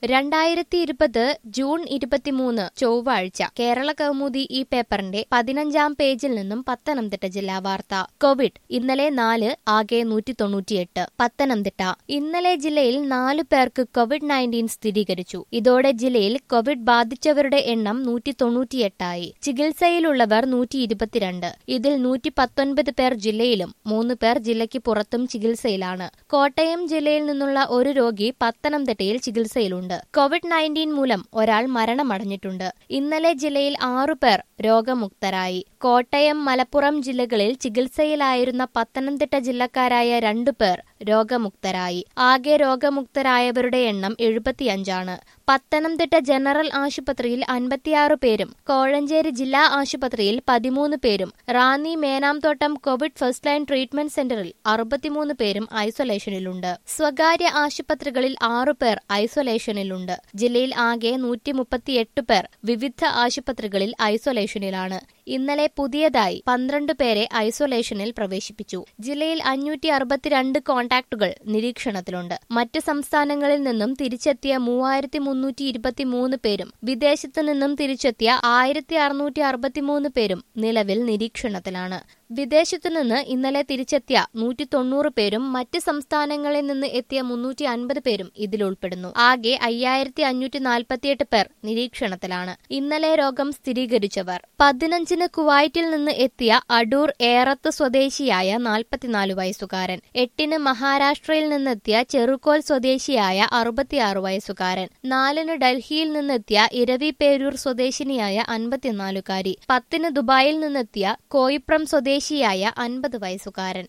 രണ്ടായിരത്തി ഇരുപത് ജൂൺ ഇരുപത്തിമൂന്ന് ചൊവ്വാഴ്ച കേരള കൗമുദി ഈ പേപ്പറിന്റെ പതിനഞ്ചാം പേജിൽ നിന്നും പത്തനംതിട്ട ജില്ലാ വാർത്ത കോവിഡ് ഇന്നലെ നാല് ആകെ നൂറ്റി തൊണ്ണൂറ്റിയെട്ട് പത്തനംതിട്ട ഇന്നലെ ജില്ലയിൽ നാലു പേർക്ക് കോവിഡ് നയൻറ്റീൻ സ്ഥിരീകരിച്ചു ഇതോടെ ജില്ലയിൽ കോവിഡ് ബാധിച്ചവരുടെ എണ്ണം നൂറ്റി തൊണ്ണൂറ്റിയെട്ടായി ചികിത്സയിലുള്ളവർ നൂറ്റി ഇരുപത്തിരണ്ട് ഇതിൽ നൂറ്റി പത്തൊൻപത് പേർ ജില്ലയിലും മൂന്ന് പേർ ജില്ലയ്ക്ക് പുറത്തും ചികിത്സയിലാണ് കോട്ടയം ജില്ലയിൽ നിന്നുള്ള ഒരു രോഗി പത്തനംതിട്ടയിൽ ചികിത്സയിലുണ്ട് കോവിഡ് നയൻറ്റീൻ മൂലം ഒരാൾ മരണമടഞ്ഞിട്ടുണ്ട് ഇന്നലെ ജില്ലയിൽ ആറു പേർ രോഗമുക്തരായി കോട്ടയം മലപ്പുറം ജില്ലകളിൽ ചികിത്സയിലായിരുന്ന പത്തനംതിട്ട ജില്ലക്കാരായ രണ്ടു പേർ രോഗമുക്തരായി ആകെ രോഗമുക്തരായവരുടെ എണ്ണം എഴുപത്തിയഞ്ചാണ് പത്തനംതിട്ട ജനറൽ ആശുപത്രിയിൽ അൻപത്തിയാറ് പേരും കോഴഞ്ചേരി ജില്ലാ ആശുപത്രിയിൽ പതിമൂന്ന് പേരും Ranni Menamthottam covid first line treatment സെന്ററിൽ അറുപത്തിമൂന്ന് പേരും ഐസൊലേഷനിലുണ്ട് സ്വകാര്യ ആശുപത്രികളിൽ ആറു പേർ ഐസൊലേഷനിലുണ്ട് ജില്ലയിൽ ആകെ നൂറ്റി മുപ്പത്തിയെട്ട് പേർ വിവിധ ആശുപത്രികളിൽ ഐസൊലേഷനിലാണ് ഇന്നലെ പുതിയതായി പന്ത്രണ്ട് പേരെ ഐസൊലേഷനിൽ പ്രവേശിപ്പിച്ചു ജില്ലയിൽ അഞ്ഞൂറ്റി അറുപത്തിരണ്ട് കോൺടാക്റ്റുകൾ നിരീക്ഷണത്തിലുണ്ട് മറ്റ് സംസ്ഥാനങ്ങളിൽ നിന്നും തിരിച്ചെത്തിയ മൂവായിരത്തി മുന്നൂറ്റി ഇരുപത്തിമൂന്ന് പേരും വിദേശത്തു നിന്നും തിരിച്ചെത്തിയ ആയിരത്തി അറുന്നൂറ്റി അറുപത്തിമൂന്ന് പേരും നിലവിൽ നിരീക്ഷണത്തിലാണ് വിദേശത്തു നിന്ന് ഇന്നലെ തിരിച്ചെത്തിയ നൂറ്റി തൊണ്ണൂറ് പേരും മറ്റ് സംസ്ഥാനങ്ങളിൽ നിന്ന് എത്തിയ മുന്നൂറ്റി അൻപത് പേരും ഇതിൽ ഉൾപ്പെടുന്നു ആകെ അയ്യായിരത്തി അഞ്ഞൂറ്റി നാൽപ്പത്തിയെട്ട് പേർ നിരീക്ഷണത്തിലാണ് ഇന്നലെ രോഗം സ്ഥിരീകരിച്ചവർ പതിനഞ്ചിന് കുവൈറ്റിൽ നിന്ന് എത്തിയ അടൂർ ഏറത്ത് സ്വദേശിയായ നാൽപ്പത്തിനാല് വയസ്സുകാരൻ എട്ടിന് മഹാരാഷ്ട്രയിൽ നിന്നെത്തിയ ചെറുക്കോൽ സ്വദേശിയായ അറുപത്തിയാറ് വയസ്സുകാരൻ നാലിന് ഡൽഹിയിൽ നിന്നെത്തിയ ഇരവി പേരൂർ സ്വദേശിനിയായ അൻപത്തിനാലുകാരി പത്തിന് ദുബായിൽ നിന്നെത്തിയ കോയിപ്രം സ്വദേശിയായ അൻപത് വയസ്സുകാരൻ